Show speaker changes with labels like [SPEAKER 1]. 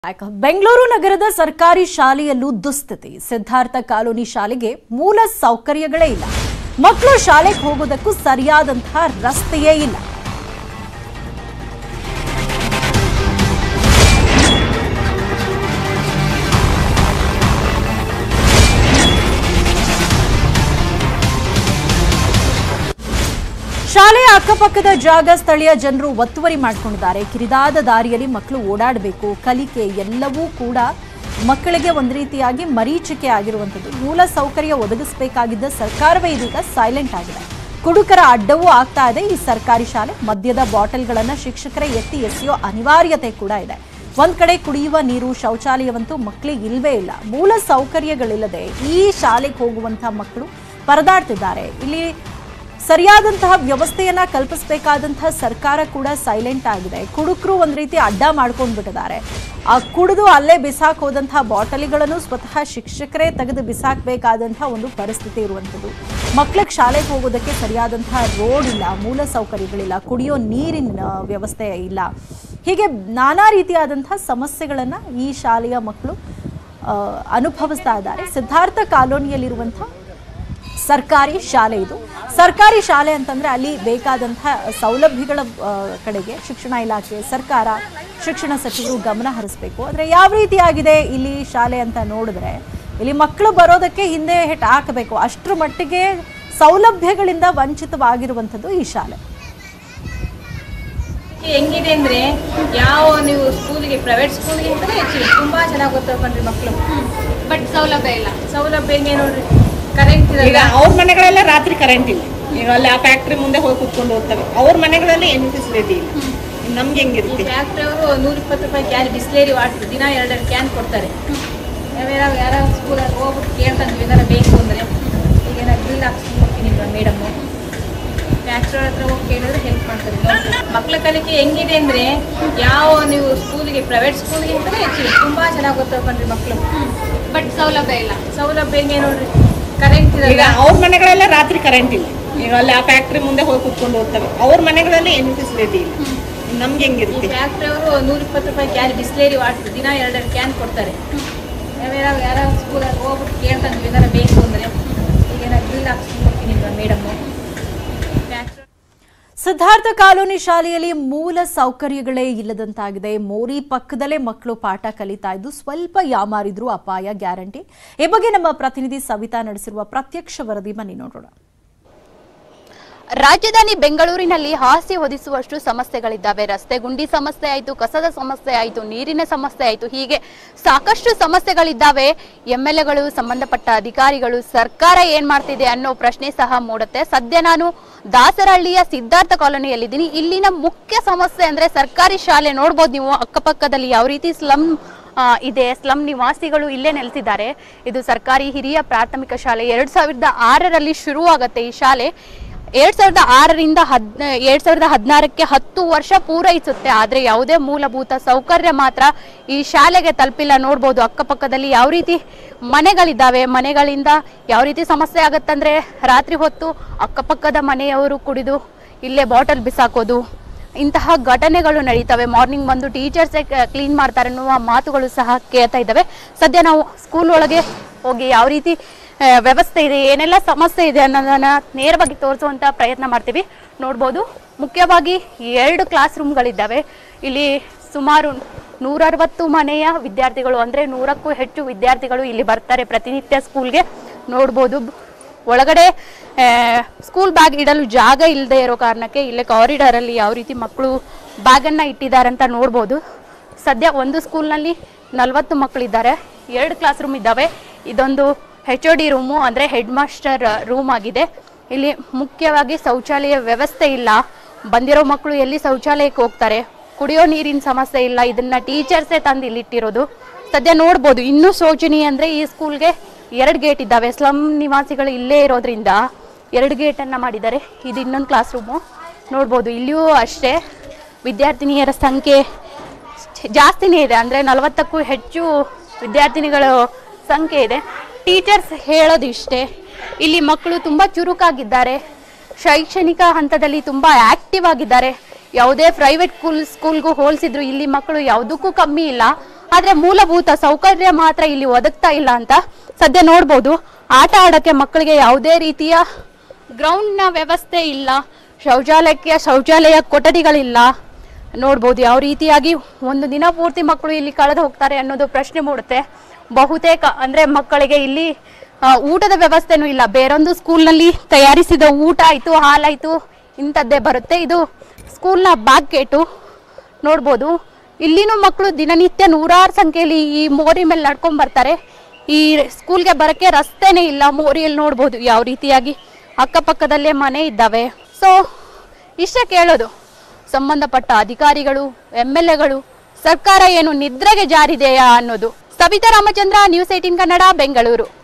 [SPEAKER 1] ಯಾಕ- ಬೆಂಗಳೂರು ನಗರದ ಸರ್ಕಾರಿ ಶಾಲೆಯಲ್ಲೂ ದುಸ್ಥಿತಿ ಸಿದ್ಧಾರ್ಥ ಕಾಲೋನಿ ಶಾಲೆಗೆ ಮೂಲ ಸೌಕರ್ಯಗಳೇ ಇಲ್ಲ ಮಕ್ಕಳು ಶಾಲೆಗೆ ಹೋಗೋದಕ್ಕೂ ಸರಿಯಾದಂತಹ ರಸ್ತೆಯೇ ಇಲ್ಲ ಶಾಲೆಯ ಅಕ್ಕಪಕ್ಕದ ಜಾಗ ಸ್ಥಳೀಯ ಜನರು ಒತ್ತುವರಿ ಮಾಡಿಕೊಂಡಿದ್ದಾರೆ ಕಿರಿದಾದ ದಾರಿಯಲ್ಲಿ ಮಕ್ಕಳು ಓಡಾಡಬೇಕು ಕಲಿಕೆ ಎಲ್ಲವೂ ಕೂಡ ಮಕ್ಕಳಿಗೆ ಒಂದು ರೀತಿಯಾಗಿ ಮರೀಚಿಕೆ ಆಗಿರುವಂಥದ್ದು ಮೂಲ ಸೌಕರ್ಯ ಒದಗಿಸಬೇಕಾಗಿದ್ದ ಸರ್ಕಾರವೇ ಇದೀಗ ಸೈಲೆಂಟ್ ಆಗಿದೆ ಕುಡುಕರ ಅಡ್ಡವೂ ಆಗ್ತಾ ಇದೆ ಈ ಸರ್ಕಾರಿ ಶಾಲೆ ಮದ್ಯದ ಬಾಟಲ್ಗಳನ್ನ ಶಿಕ್ಷಕರೇ ಎತ್ತಿ ಎಸೆಯೋ ಅನಿವಾರ್ಯತೆ ಕೂಡ ಇದೆ ಒಂದ್ ಕಡೆ ಕುಡಿಯುವ ನೀರು ಶೌಚಾಲಯವಂತೂ ಮಕ್ಕಳಿಗೆ ಇಲ್ವೇ ಇಲ್ಲ ಮೂಲ ಸೌಕರ್ಯಗಳಿಲ್ಲದೆ ಈ ಶಾಲೆಗೆ ಹೋಗುವಂತಹ ಮಕ್ಕಳು ಪರದಾಡ್ತಿದ್ದಾರೆ ಇಲ್ಲಿ ಸರಿಯಾದಂತಹ ವ್ಯವಸ್ಥೆಯನ್ನ ಕಲ್ಪಿಸಬೇಕಾದಂತಹ ಸರ್ಕಾರ ಕೂಡ ಸೈಲೆಂಟ್ ಆಗಿದೆ ಕುಡುಕರು ಒಂದ್ ರೀತಿ ಅಡ್ಡ ಮಾಡ್ಕೊಂಡ್ ಬಿಟ್ಟಿದ್ದಾರೆ ಆ ಕುಡಿದು ಅಲ್ಲೇ ಬಿಸಾಕ್ ಹೋದಂತಹ ಬಾಟಲಿಗಳನ್ನು ಸ್ವತಃ ಶಿಕ್ಷಕರೇ ತೆಗೆದು ಬಿಸಾಕ್ಬೇಕಾದಂತಹ ಒಂದು ಪರಿಸ್ಥಿತಿ ಇರುವಂಥದ್ದು ಮಕ್ಳಿಗೆ ಶಾಲೆಗೆ ಹೋಗೋದಕ್ಕೆ ಸರಿಯಾದಂತಹ ರೋಡ್ ಇಲ್ಲ ಮೂಲ ಸೌಕರ್ಯಗಳಿಲ್ಲ ಕುಡಿಯೋ ನೀರಿನ ವ್ಯವಸ್ಥೆ ಇಲ್ಲ ಹೀಗೆ ನಾನಾ ರೀತಿಯಾದಂತಹ ಸಮಸ್ಯೆಗಳನ್ನ ಈ ಶಾಲೆಯ ಮಕ್ಕಳು ಆ, ಅನುಭವಿಸ್ತಾ ಇದ್ದಾರೆ ಸಿದ್ಧಾರ್ಥ ಕಾಲೋನಿಯಲ್ಲಿರುವಂತಹ ಸರ್ಕಾರಿ ಶಾಲೆ ಇದು ಸರ್ಕಾರಿ ಶಾಲೆ ಅಂತಂದ್ರೆ ಅಲ್ಲಿ ಬೇಕಾದಂತಹ ಸೌಲಭ್ಯಗಳ ಆ, ಕಡೆಗೆ ಶಿಕ್ಷಣ ಇಲಾಖೆ ಸರ್ಕಾರ ಶಿಕ್ಷಣ ಸಚಿವರು ಗಮನ ಹರಿಸಬೇಕು ಆದರೆ ಯಾವ ರೀತಿಯಾಗಿದೆ ಇಲ್ಲಿ ಶಾಲೆ ಅಂತ ನೋಡಿದ್ರೆ ಇಲ್ಲಿ ಮಕ್ಕಳು ಬರೋದಕ್ಕೆ ಹಿಂದೆ ಹೆಟ್ ಹಾಕಬೇಕು ಅಷ್ಟರ ಮಟ್ಟಿಗೆ ಸೌಲಭ್ಯಗಳಿಂದ ವಂಚಿತವಾಗಿರುವಂಥದ್ದು ಈ ಶಾಲೆ
[SPEAKER 2] ಹೆಂಗಿದೆ ಅಂದ್ರೆ ಯಾವ ನೀವು ಸ್ಕೂಲಿಗೆ ಪ್ರೈವೇಟ್ ಸ್ಕೂಲ್ಗೆ ಅಂತಾನೆ ಹೆಚ್ಚಿಗೆ ತುಂಬಾ ಚೆನ್ನಾಗಿ ಗೊತ್ತಾಗ್ಕೊಂಡ್ರಿ ಮಕ್ಕಳು
[SPEAKER 3] ಬಟ್ ಸೌಲಭ್ಯ ಇಲ್ಲ
[SPEAKER 2] ಸೌಲಭ್ಯ ಹೆಂಗೆ ನೋಡ್ರಿ ಕರೆಂಟ್
[SPEAKER 4] ಈಗ
[SPEAKER 2] ಇರಲ್ಲ
[SPEAKER 4] ಅವ್ರ ಮನೆಗಳೆಲ್ಲ ರಾತ್ರಿ ಕರೆಂಟ್ ಇಲ್ಲ ಈಗ ಅಲ್ಲಿ ಆ ಫ್ಯಾಕ್ಟ್ರಿ ಮುಂದೆ ಹೋಗಿ ಕುತ್ಕೊಂಡು ಓದ್ತವೆ ಅವ್ರ ಮನೆಗಳಲ್ಲಿ ಏನು ಫೆಸಿಲಿಟಿ ಇಲ್ಲ ನಮ್ಗೆ
[SPEAKER 2] ಈ
[SPEAKER 4] ಹೆಂಗಿರುತ್ತೆ
[SPEAKER 2] ಫ್ಯಾಕ್ಟ್ರಿ ಅವರು ನೂರ ಇಪ್ಪತ್ತು ರೂಪಾಯಿ ಕ್ಯಾನ್ ಬಿಸ್ಲೇರಿ ವಾಟರ್ ದಿನ ಎರಡೆರಡು ಕ್ಯಾನ್ ಕೊಡ್ತಾರೆ ಯಾವ್ಯಾವ ಯಾರೋ ಸ್ಕೂಲಲ್ಲಿ ಹೋಗ್ಬಿಟ್ಟು ಕೇಳ್ತಾನೆ ಏನಾರ ಬೇಕು ಅಂದರೆ ಈಗ ಏನಾರು ಬಿಲ್ ಹಾಕ್ಸ್ಕೊಂಡು ಹೋಗ್ತೀನಿ ಮೇಡಮ್ಮು ಫ್ಯಾಕ್ಟ್ರಿ ಹತ್ರ ಹೋಗಿ ಕೇಳಿದ್ರೆ ಹೆಲ್ಪ್ ಮಾಡ್ತಾರೆ ಮಕ್ಕಳ ಕಲಿಕೆ ಹೆಂಗಿದೆ ಅಂದ್ರೆ ಯಾವ ನೀವು ಸ್ಕೂಲಿಗೆ ಪ್ರೈವೇಟ್ ಸ್ಕೂಲ್ಗೆ ಅಂತಾನೆ ಹೆಚ್ಚಿಗೆ ತುಂಬಾ ಚೆನ್ನಾಗಿ ಗೊತ್ತಾಗ್ಕೊಂಡ್ರಿ ಮಕ್ಕಳು
[SPEAKER 3] ಬಟ್ ಸೌಲಭ್ಯ ಇಲ್ಲ
[SPEAKER 2] ಸೌಲಭ್ಯ ಹೆಂಗೆ ನೋಡ್ರಿ ಕರೆಂಟ್
[SPEAKER 4] ಈಗ
[SPEAKER 2] ಇರಲ್ಲ
[SPEAKER 4] ಅವ್ರ ಮನೆಗಳೆಲ್ಲ ರಾತ್ರಿ ಕರೆಂಟ್ ಇಲ್ಲ ಈಗ ಅಲ್ಲಿ ಆ ಫ್ಯಾಕ್ಟ್ರಿ ಮುಂದೆ ಹೋಗಿ ಕುತ್ಕೊಂಡು ಓದ್ತವೆ ಅವ್ರ ಮನೆಗಳಲ್ಲಿ ಏನು ಫೆಸಿಲಿಟಿ ಇಲ್ಲ ನಮ್ಗೆ
[SPEAKER 2] ಈ
[SPEAKER 4] ಹೆಂಗಿರುತ್ತೆ
[SPEAKER 2] ಫ್ಯಾಕ್ಟ್ರಿ ಅವರು ನೂರ ಇಪ್ಪತ್ತು ರೂಪಾಯಿ ಕ್ಯಾನ್ ಬಿಸ್ಲೇರಿ ವಾಟರ್ ದಿನ ಎರಡೆರಡು ಕ್ಯಾನ್ ಕೊಡ್ತಾರೆ ಯಾವ್ಯಾವ ಯಾರೋ ಸ್ಕೂಲಲ್ಲಿ ಹೋಗ್ಬಿಟ್ಟು ಕೇಳ್ತಾನೆ ಏನಾರ ಬೇಕು ಅಂದರೆ ಈಗ ಏನಾರು ಬಿಲ್ ಹಾಕ್ಸ್ಕೊಂಡು ಹೋಗ್ತೀನಿ ಮೇಡಮ್ಮು ಫ್ಯಾಕ್ಟ್ರಿ
[SPEAKER 1] ಸಿದ್ಧಾರ್ಥ ಕಾಲೋನಿ ಶಾಲೆಯಲ್ಲಿ ಮೂಲ ಸೌಕರ್ಯಗಳೇ ಇಲ್ಲದಂತಾಗಿದೆ ಮೋರಿ ಪಕ್ಕದಲ್ಲೇ ಮಕ್ಕಳು ಪಾಠ ಕಲಿತಾ ಇದ್ದು ಸ್ವಲ್ಪ ಯಾಮಾರಿದ್ರು ಅಪಾಯ ಗ್ಯಾರಂಟಿ ಈ ಬಗ್ಗೆ ನಮ್ಮ ಪ್ರತಿನಿಧಿ ಸವಿತಾ ನಡೆಸಿರುವ ಪ್ರತ್ಯಕ್ಷ ವರದಿ ಬನ್ನಿ ನೋಡೋಣ
[SPEAKER 3] ರಾಜಧಾನಿ ಬೆಂಗಳೂರಿನಲ್ಲಿ ಹಾಸ್ಯ ಹೊದಿಸುವಷ್ಟು ಸಮಸ್ಯೆಗಳಿದ್ದಾವೆ ರಸ್ತೆ ಗುಂಡಿ ಸಮಸ್ಯೆ ಆಯಿತು ಕಸದ ಸಮಸ್ಯೆ ಆಯಿತು ನೀರಿನ ಸಮಸ್ಯೆ ಆಯಿತು ಹೀಗೆ ಸಾಕಷ್ಟು ಸಮಸ್ಯೆಗಳಿದ್ದಾವೆ ಎಂ ಎಲ್ ಎಗಳು ಸಂಬಂಧಪಟ್ಟ ಅಧಿಕಾರಿಗಳು ಸರ್ಕಾರ ಏನ್ ಮಾಡ್ತಿದೆ ಅನ್ನೋ ಪ್ರಶ್ನೆ ಸಹ ಮೂಡುತ್ತೆ ಸದ್ಯ ನಾನು ದಾಸರಹಳ್ಳಿಯ ಸಿದ್ಧಾರ್ಥ ಕಾಲೋನಿಯಲ್ಲಿದ್ದೀನಿ ಇಲ್ಲಿನ ಮುಖ್ಯ ಸಮಸ್ಯೆ ಅಂದ್ರೆ ಸರ್ಕಾರಿ ಶಾಲೆ ನೋಡ್ಬೋದು ನೀವು ಅಕ್ಕಪಕ್ಕದಲ್ಲಿ ಯಾವ ರೀತಿ ಸ್ಲಮ್ ಆ, ಇದೆ ಸ್ಲಮ್ ನಿವಾಸಿಗಳು ಇಲ್ಲೇ ನೆಲೆಸಿದ್ದಾರೆ ಇದು ಸರ್ಕಾರಿ ಹಿರಿಯ ಪ್ರಾಥಮಿಕ ಶಾಲೆ ಎರಡ್ ಸಾವಿರದ ಆರರಲ್ಲಿ ಶುರುವಾಗತ್ತೆ ಈ ಶಾಲೆ ಎರಡ್ ಸಾವಿರದ ಆರರಿಂದ ಹದ್ ಎರಡ್ ಸಾವಿರದ ಹದಿನಾರಕ್ಕೆ ಹತ್ತು ವರ್ಷ ಪೂರೈಸುತ್ತೆ ಆದ್ರೆ ಯಾವುದೇ ಮೂಲಭೂತ ಸೌಕರ್ಯ ಮಾತ್ರ ಈ ಶಾಲೆಗೆ ತಲುಪಿಲ್ಲ ನೋಡ್ಬೋದು ಅಕ್ಕಪಕ್ಕದಲ್ಲಿ ಯಾವ ರೀತಿ ಮನೆಗಳಿದ್ದಾವೆ ಮನೆಗಳಿಂದ ಯಾವ ರೀತಿ ಸಮಸ್ಯೆ ಆಗತ್ತಂದ್ರೆ ರಾತ್ರಿ ಹೊತ್ತು ಅಕ್ಕಪಕ್ಕದ ಮನೆಯವರು ಕುಡಿದು ಇಲ್ಲೇ ಬಾಟಲ್ ಬಿಸಾಕೋದು ಇಂತಹ ಘಟನೆಗಳು ನಡೀತವೆ ಮಾರ್ನಿಂಗ್ ಬಂದು ಟೀಚರ್ಸೇ ಕ್ಲೀನ್ ಮಾಡ್ತಾರೆ ಅನ್ನುವ ಮಾತುಗಳು ಸಹ ಕೇಳ್ತಾ ಇದ್ದಾವೆ ಸದ್ಯ ನಾವು ಸ್ಕೂಲ್ ಒಳಗೆ ಹೋಗಿ ಯಾವ ರೀತಿ ಆ, ವ್ಯವಸ್ಥೆ ಇದೆ ಏನೆಲ್ಲ ಸಮಸ್ಯೆ ಇದೆ ಅನ್ನೋದನ್ನ ನೇರವಾಗಿ ತೋರಿಸುವಂತ ಪ್ರಯತ್ನ ಮಾಡ್ತೀವಿ ನೋಡ್ಬೋದು ಮುಖ್ಯವಾಗಿ ಎರಡು ಕ್ಲಾಸ್ ರೂಮ್ಗಳಿದ್ದಾವೆ ಇಲ್ಲಿ ಸುಮಾರು ನೂರರವತ್ತು ಮನೆಯ ವಿದ್ಯಾರ್ಥಿಗಳು ಅಂದ್ರೆ ನೂರಕ್ಕೂ ಹೆಚ್ಚು ವಿದ್ಯಾರ್ಥಿಗಳು ಇಲ್ಲಿ ಬರ್ತಾರೆ ಪ್ರತಿನಿತ್ಯ ಸ್ಕೂಲ್ಗೆ ನೋಡ್ಬೋದು ಒಳಗಡೆ ಆ, ಸ್ಕೂಲ್ ಬ್ಯಾಗ್ ಇಡಲು ಜಾಗ ಇಲ್ಲದೆ ಇರೋ ಕಾರಣಕ್ಕೆ ಇಲ್ಲೇ ಕಾರಿಡಾರ್ ಅಲ್ಲಿ ಯಾವ ರೀತಿ ಮಕ್ಕಳು ಬ್ಯಾಗನ್ನ ಇಟ್ಟಿದ್ದಾರೆ ಅಂತ ನೋಡ್ಬೋದು ಸದ್ಯ ಒಂದು ಸ್ಕೂಲ್ನಲ್ಲಿ ನಲವತ್ತು ಮಕ್ಕಳಿದ್ದಾರೆ ಎರಡು ಕ್ಲಾಸ್ ರೂಮ್ ಇದ್ದಾವೆ ಇದೊಂದು ಹೆಚ್ ಒ ಡಿ ರೂಮು ಅಂದರೆ ಹೆಡ್ ಮಾಸ್ಟರ್ ರೂಮ್ ಆಗಿದೆ ಇಲ್ಲಿ ಮುಖ್ಯವಾಗಿ ಶೌಚಾಲಯ ವ್ಯವಸ್ಥೆ ಇಲ್ಲ ಬಂದಿರೋ ಮಕ್ಕಳು ಎಲ್ಲಿ ಶೌಚಾಲಯಕ್ಕೆ ಹೋಗ್ತಾರೆ ಕುಡಿಯೋ ನೀರಿನ ಸಮಸ್ಯೆ ಇಲ್ಲ ಇದನ್ನ ಟೀಚರ್ಸೇ ತಂದು ಇಲ್ಲಿಟ್ಟಿರೋದು ಸದ್ಯ ನೋಡ್ಬೋದು ಇನ್ನೂ ಶೋಚನೀಯ ಅಂದರೆ ಈ ಸ್ಕೂಲ್ಗೆ ಎರಡು ಗೇಟ್ ಇದ್ದಾವೆ ಸ್ಲಮ್ ನಿವಾಸಿಗಳು ಇಲ್ಲೇ ಇರೋದ್ರಿಂದ ಎರಡು ಗೇಟನ್ನು ಮಾಡಿದ್ದಾರೆ ಇದು ಇನ್ನೊಂದು ಕ್ಲಾಸ್ ರೂಮು ನೋಡ್ಬೋದು ಇಲ್ಲಿಯೂ ಅಷ್ಟೇ ವಿದ್ಯಾರ್ಥಿನಿಯರ ಸಂಖ್ಯೆ ಜಾಸ್ತಿನೇ ಇದೆ ಅಂದರೆ ನಲವತ್ತಕ್ಕೂ ಹೆಚ್ಚು ವಿದ್ಯಾರ್ಥಿನಿಗಳ ಸಂಖ್ಯೆ ಇದೆ ಟೀಚರ್ಸ್ ಹೇಳೋದು ಇಷ್ಟೇ ಇಲ್ಲಿ ಮಕ್ಕಳು ತುಂಬ ಚುರುಕಾಗಿದ್ದಾರೆ ಶೈಕ್ಷಣಿಕ ಹಂತದಲ್ಲಿ ತುಂಬ ಆಕ್ಟಿವ್ ಆಗಿದ್ದಾರೆ ಯಾವುದೇ ಪ್ರೈವೇಟ್ ಸ್ಕೂಲ್ ಸ್ಕೂಲ್ಗೂ ಹೋಲಿಸಿದ್ರು ಇಲ್ಲಿ ಮಕ್ಕಳು ಯಾವುದಕ್ಕೂ ಕಮ್ಮಿ ಇಲ್ಲ ಆದ್ರೆ ಮೂಲಭೂತ ಸೌಕರ್ಯ ಮಾತ್ರ ಇಲ್ಲಿ ಒದಗ್ತಾ ಇಲ್ಲ ಅಂತ ಸದ್ಯ ನೋಡ್ಬೋದು ಆಟ ಆಡಕ್ಕೆ ಮಕ್ಕಳಿಗೆ ಯಾವುದೇ ರೀತಿಯ ಗ್ರೌಂಡ್ನ ವ್ಯವಸ್ಥೆ ಇಲ್ಲ ಶೌಚಾಲಯಕ್ಕೆ ಶೌಚಾಲಯ ಕೊಠಡಿಗಳಿಲ್ಲ ನೋಡ್ಬೋದು ಯಾವ ರೀತಿಯಾಗಿ ಒಂದು ದಿನ ಪೂರ್ತಿ ಮಕ್ಕಳು ಇಲ್ಲಿ ಕಳೆದು ಹೋಗ್ತಾರೆ ಅನ್ನೋದು ಪ್ರಶ್ನೆ ಮೂಡುತ್ತೆ ಬಹುತೇಕ ಅಂದ್ರೆ ಮಕ್ಕಳಿಗೆ ಇಲ್ಲಿ ಆ, ಊಟದ ವ್ಯವಸ್ಥೆನೂ ಇಲ್ಲ ಬೇರೊಂದು ಸ್ಕೂಲ್ನಲ್ಲಿ ತಯಾರಿಸಿದ ಊಟ ಆಯ್ತು ಹಾಲಾಯ್ತು ಇಂಥದ್ದೇ ಬರುತ್ತೆ ಇದು ಸ್ಕೂಲ್ನ ಬ್ಯಾಕ್ ಗೇಟು ನೋಡ್ಬೋದು ಇಲ್ಲಿನೂ ಮಕ್ಕಳು ದಿನನಿತ್ಯ ನೂರಾರು ಸಂಖ್ಯೆಯಲ್ಲಿ ಈ ಮೋರಿ ಮೇಲೆ ನಡ್ಕೊಂಡ್ ಬರ್ತಾರೆ ಈ ಸ್ಕೂಲ್ಗೆ ಬರಕ್ಕೆ ರಸ್ತೆನೇ ಇಲ್ಲ ಮೋರಿಯಲ್ಲಿ ನೋಡ್ಬೋದು ಯಾವ ರೀತಿಯಾಗಿ ಅಕ್ಕಪಕ್ಕದಲ್ಲೇ ಮನೆ ಇದ್ದಾವೆ ಸೊ ಇಷ್ಟೇ ಕೇಳೋದು ಸಂಬಂಧಪಟ್ಟ ಅಧಿಕಾರಿಗಳು ಎಮ್ ಎಲ್ ಎಗಳು ಸರ್ಕಾರ ಏನು ನಿದ್ರೆಗೆ ಜಾರಿದೆಯಾ ಅನ್ನೋದು ಸವಿತಾ ರಾಮಚಂದ್ರ ನ್ಯೂಸ್ ಏಟೀನ್ ಕನ್ನಡ ಬೆಂಗಳೂರು